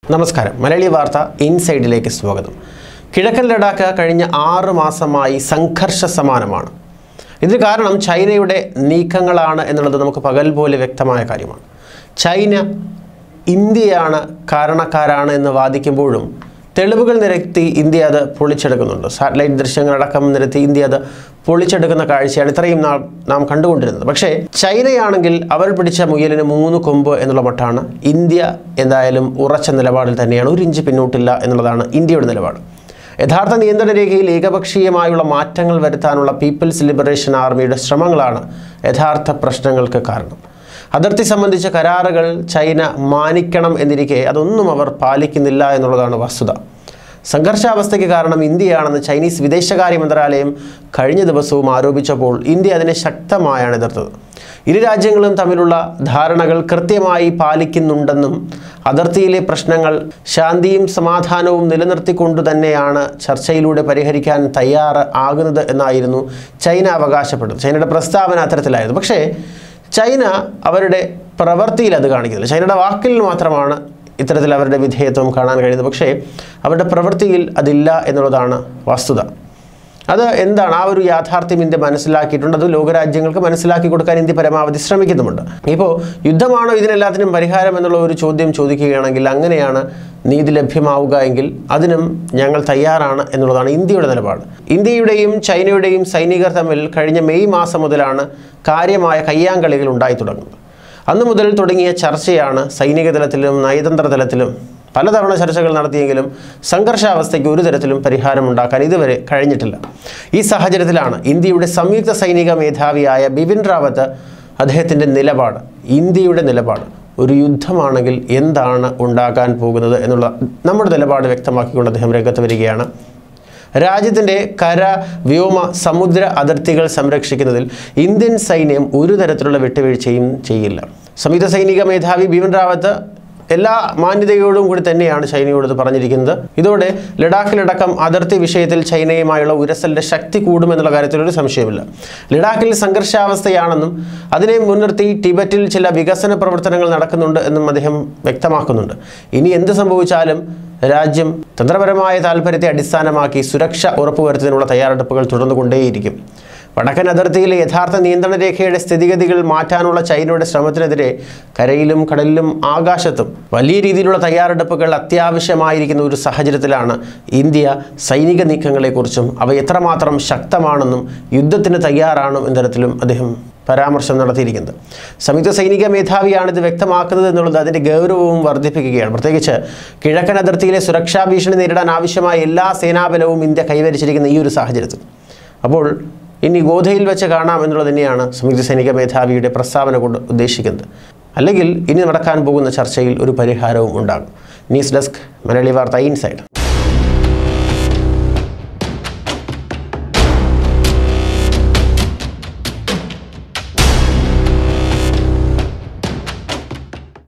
നമസ്കാരം മലയാളി വാർത്ത ഇൻസൈഡിലേക്ക് സ്വാഗതം കിഴക്കൻ ലഡാക്ക് കഴിഞ്ഞ ആറ് മാസമായി സംഘർഷ സമാനമാണ് ഇതിന് കാരണം ചൈനയുടെ നീക്കങ്ങളാണ് എന്നുള്ളത് നമുക്ക് പകൽ പോലെ വ്യക്തമായ കാര്യമാണ് ചൈന ഇന്ത്യയാണ് കാരണക്കാരാണ് എന്ന് വാദിക്കുമ്പോഴും തെളിവുകൾ നിരത്തി ഇന്ത്യ അത് പൊളിച്ചെടുക്കുന്നുണ്ട് സാറ്റലൈറ്റ് ദൃശ്യങ്ങളടക്കം നിരത്തി ഇന്ത്യ അത് പൊളിച്ചെടുക്കുന്ന കാഴ്ചയാണ് ഇത്രയും നാൾ നാം കണ്ടുകൊണ്ടിരുന്നത് പക്ഷേ ചൈനയാണെങ്കിൽ അവർ പിടിച്ച മുയലിന് മൂന്ന് കൊമ്പ് എന്നുള്ള മട്ടാണ് ഇന്ത്യ എന്തായാലും ഉറച്ച നിലപാടിൽ തന്നെയാണ് ഒരു ഇഞ്ച് പിന്നോട്ടില്ല എന്നുള്ളതാണ് ഇന്ത്യയുടെ നിലപാട് യഥാർത്ഥ നിയന്ത്രണ രേഖയിൽ ഏകപക്ഷീയമായുള്ള മാറ്റങ്ങൾ വരുത്താനുള്ള പീപ്പിൾസ് ലിബറേഷൻ ആർമിയുടെ ശ്രമങ്ങളാണ് യഥാർത്ഥ പ്രശ്നങ്ങൾക്ക് കാരണം അതിർത്തി സംബന്ധിച്ച കരാറുകൾ ചൈന മാനിക്കണം എന്നിരിക്കെ അതൊന്നും അവർ പാലിക്കുന്നില്ല എന്നുള്ളതാണ് വസ്തുത സംഘർഷാവസ്ഥയ്ക്ക് കാരണം ഇന്ത്യയാണെന്ന് ചൈനീസ് വിദേശകാര്യ മന്ത്രാലയം കഴിഞ്ഞ ദിവസവും ആരോപിച്ചപ്പോൾ ഇന്ത്യ അതിനെ ശക്തമായാണ് എതിർത്തത് ഇരു രാജ്യങ്ങളും തമ്മിലുള്ള ധാരണകൾ കൃത്യമായി പാലിക്കുന്നുണ്ടെന്നും അതിർത്തിയിലെ പ്രശ്നങ്ങൾ ശാന്തിയും സമാധാനവും നിലനിർത്തിക്കൊണ്ടു തന്നെയാണ് ചർച്ചയിലൂടെ പരിഹരിക്കാൻ തയ്യാറ് ആകുന്നത് എന്നായിരുന്നു ചൈന അവകാശപ്പെട്ടത് ചൈനയുടെ പ്രസ്താവന അത്തരത്തിലായിരുന്നു പക്ഷേ ചൈന അവരുടെ പ്രവൃത്തിയിൽ അത് കാണിക്കുന്നില്ല ചൈനയുടെ വാക്കിൽ മാത്രമാണ് ഇത്തരത്തിൽ അവരുടെ വിധേയത്വം കാണാൻ കഴിയുന്നത് പക്ഷേ അവരുടെ പ്രവൃത്തിയിൽ അതില്ല എന്നുള്ളതാണ് വസ്തുത അത് എന്താണ് ആ ഒരു യാഥാർത്ഥ്യം ഇന്ത്യ മനസ്സിലാക്കിയിട്ടുണ്ട് അത് ലോകരാജ്യങ്ങൾക്ക് മനസ്സിലാക്കി കൊടുക്കാൻ ഇന്ത്യ പരമാവധി ശ്രമിക്കുന്നുമുണ്ട് ഇപ്പോൾ യുദ്ധമാണോ ഇതിനെല്ലാത്തിനും പരിഹാരം എന്നുള്ള ഒരു ചോദ്യം ചോദിക്കുകയാണെങ്കിൽ അങ്ങനെയാണ് നീതി ലഭ്യമാവുക എങ്കിൽ അതിനും ഞങ്ങൾ തയ്യാറാണ് എന്നുള്ളതാണ് ഇന്ത്യയുടെ നിലപാട് ഇന്ത്യയുടെയും ചൈനയുടെയും സൈനികർ തമ്മിൽ കഴിഞ്ഞ മെയ് മാസം മുതലാണ് കാര്യമായ കയ്യാങ്കളികൾ ഉണ്ടായി തുടങ്ങുന്നത് അന്നു മുതൽ തുടങ്ങിയ ചർച്ചയാണ് സൈനിക തലത്തിലും നയതന്ത്ര തലത്തിലും പലതവണ ചർച്ചകൾ നടത്തിയെങ്കിലും സംഘർഷാവസ്ഥയ്ക്ക് ഒരു തരത്തിലും പരിഹാരമുണ്ടാക്കാൻ ഇതുവരെ കഴിഞ്ഞിട്ടില്ല ഈ സാഹചര്യത്തിലാണ് ഇന്ത്യയുടെ സംയുക്ത സൈനിക മേധാവിയായ ബിപിൻ റാവത്ത് അദ്ദേഹത്തിൻ്റെ നിലപാട് ഇന്ത്യയുടെ നിലപാട് ഒരു യുദ്ധമാണെങ്കിൽ എന്താണ് ഉണ്ടാകാൻ പോകുന്നത് എന്നുള്ള നമ്മുടെ നിലപാട് വ്യക്തമാക്കിക്കൊണ്ട് അദ്ദേഹം രംഗത്ത് വരികയാണ് രാജ്യത്തിൻ്റെ കര വ്യോമ സമുദ്ര അതിർത്തികൾ സംരക്ഷിക്കുന്നതിൽ ഇന്ത്യൻ സൈന്യം ഒരു തരത്തിലുള്ള വിട്ടുവീഴ്ചയും ചെയ്യില്ല സംയുക്ത സൈനിക മേധാവി ബിപിൻ റാവത്ത് എല്ലാ മാന്യതയോടും കൂടി തന്നെയാണ് ചൈനയോട് ഇത് പറഞ്ഞിരിക്കുന്നത് ഇതോടെ ലഡാക്കിലടക്കം അതിർത്തി വിഷയത്തിൽ ചൈനയുമായുള്ള ഉരസലിൻ്റെ ശക്തി കൂടുമെന്നുള്ള കാര്യത്തിൽ ഒരു സംശയമില്ല ലഡാക്കിൽ സംഘർഷാവസ്ഥയാണെന്നും അതിനെ മുൻനിർത്തി ടിബറ്റിൽ ചില വികസന പ്രവർത്തനങ്ങൾ നടക്കുന്നുണ്ട് എന്നും അദ്ദേഹം വ്യക്തമാക്കുന്നുണ്ട് ഇനി എന്ത് സംഭവിച്ചാലും രാജ്യം തന്ത്രപരമായ താല്പര്യത്തെ അടിസ്ഥാനമാക്കി സുരക്ഷ ഉറപ്പുവരുത്തുന്നതിനുള്ള തയ്യാറെടുപ്പുകൾ തുടർന്നുകൊണ്ടേയിരിക്കും വടക്കൻ അതിർത്തിയിലെ യഥാർത്ഥ നിയന്ത്രണ രേഖയുടെ സ്ഥിതിഗതികൾ മാറ്റാനുള്ള ചൈനയുടെ ശ്രമത്തിനെതിരെ കരയിലും കടലിലും ആകാശത്തും വലിയ രീതിയിലുള്ള തയ്യാറെടുപ്പുകൾ അത്യാവശ്യമായിരിക്കുന്ന ഒരു സാഹചര്യത്തിലാണ് ഇന്ത്യ സൈനിക നീക്കങ്ങളെക്കുറിച്ചും അവ എത്രമാത്രം ശക്തമാണെന്നും യുദ്ധത്തിന് തയ്യാറാണെന്നും എന്ന തരത്തിലും അദ്ദേഹം പരാമർശം നടത്തിയിരിക്കുന്നത് സംയുക്ത സൈനിക മേധാവിയാണ് ഇത് വ്യക്തമാക്കുന്നത് എന്നുള്ളത് അതിൻ്റെ ഗൗരവവും വർദ്ധിപ്പിക്കുകയാണ് പ്രത്യേകിച്ച് കിഴക്കൻ അതിർത്തിയിലെ സുരക്ഷാ ഭീഷണി നേരിടാൻ ആവശ്യമായ എല്ലാ സേനാബലവും ഇന്ത്യ കൈവരിച്ചിരിക്കുന്ന ഈ ഒരു സാഹചര്യത്തിൽ അപ്പോൾ ഇനി ഗോധയിൽ വെച്ച് കാണാം എന്നുള്ളത് തന്നെയാണ് സംയുക്ത സൈനിക മേധാവിയുടെ പ്രസ്താവന കൊണ്ട് ഉദ്ദേശിക്കുന്നത് അല്ലെങ്കിൽ ഇനി നടക്കാൻ പോകുന്ന ചർച്ചയിൽ ഒരു പരിഹാരവും ഉണ്ടാകും ന്യൂസ് ഡെസ്ക് മലയാളി വാർത്ത ഇൻസൈഡ്